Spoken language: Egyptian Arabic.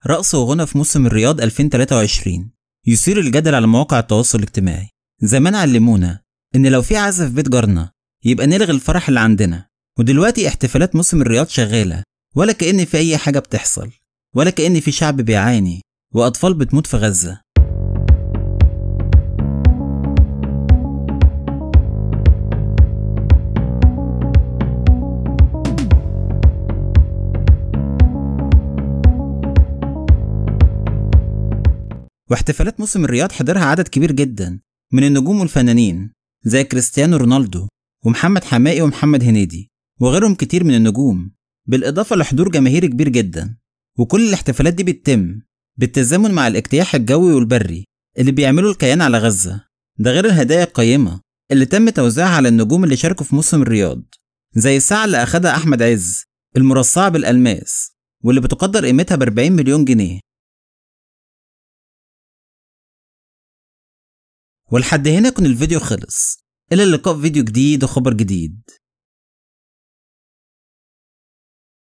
رقص وغنى في موسم الرياض 2023 يثير الجدل على مواقع التواصل الاجتماعي زمان علمونا إن لو في عزف في بيت جارنا يبقى نلغي الفرح اللي عندنا ودلوقتي احتفالات موسم الرياض شغالة ولا كأن في أي حاجة بتحصل ولا كأن في شعب بيعاني وأطفال بتموت في غزة واحتفالات موسم الرياض حضرها عدد كبير جدا من النجوم والفنانين زي كريستيانو رونالدو ومحمد حمائي ومحمد هنيدي وغيرهم كتير من النجوم بالإضافة لحضور جماهيري كبير جدا وكل الاحتفالات دي بتتم بالتزامن مع الاجتياح الجوي والبري اللي بيعمله الكيان على غزة ده غير الهدايا القيمة اللي تم توزيعها على النجوم اللي شاركوا في موسم الرياض زي الساعة اللي أخدها أحمد عز المرصعة بالألماس واللي بتقدر قيمتها ب 40 مليون جنيه ولحد هنا يكون الفيديو خلص إلى اللقاء في فيديو جديد وخبر جديد